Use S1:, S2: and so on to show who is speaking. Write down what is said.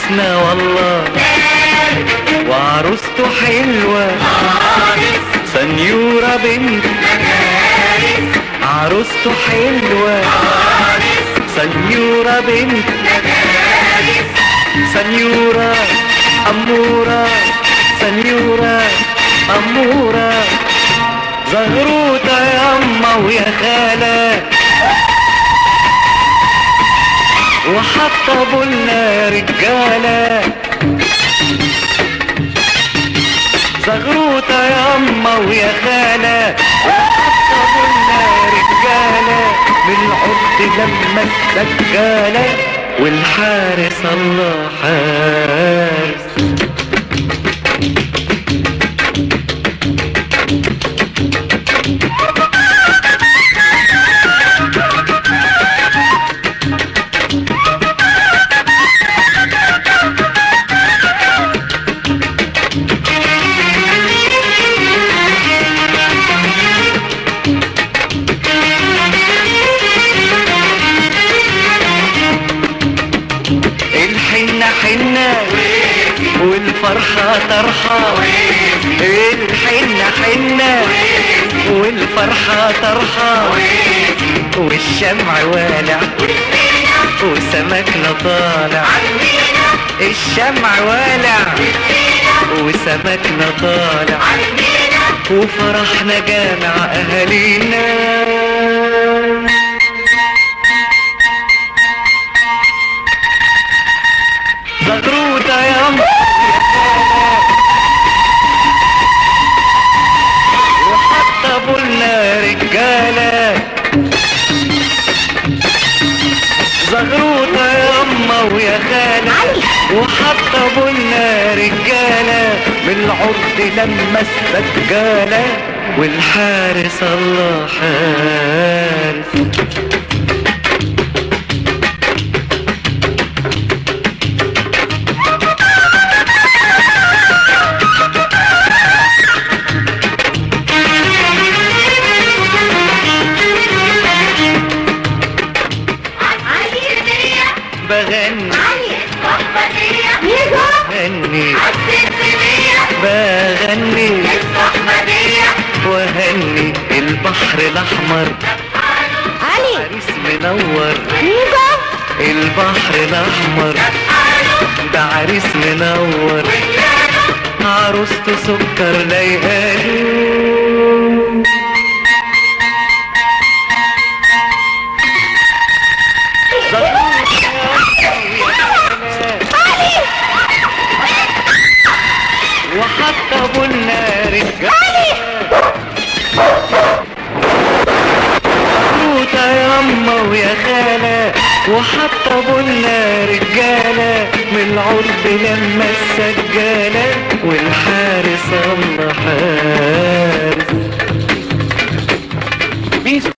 S1: عريسنا والله وعروسته حلوة سنيورة بنت عروسته حلوة سنيورة بنت سنيورة أمورة سنيورة أمورة زغروطة يا أما ويا خالة وحطبوا لنا رجالة زغروطة يا أما ويا خالة وحطبوا لنا رجالة بالعرض لما الدجالة والحارس الله حارس الحنة حنة والفرحة طرحة الحنة حنة والفرحة طرحة والشمع والع وسمكنا طالع الشمع والع وسمكنا طالع وفرحنا جامع أهالينا زغروطة يا أم وحطبوا لنا رجالة زغروطة يا أما ويا خالة وحطبوا لنا رجالة بالعرض لما السجالة والحارس الله حارس بغني بغني بغني وهني البحر الاحمر
S2: علي
S1: عريس منور
S2: نيجا
S1: البحر الاحمر ده عريس منور عروسته سكر ليقالو وحتى بنا رجالة توتة يا أما ويا خالة وحتى بنا رجالة من العرب لما السجالة والحارس الله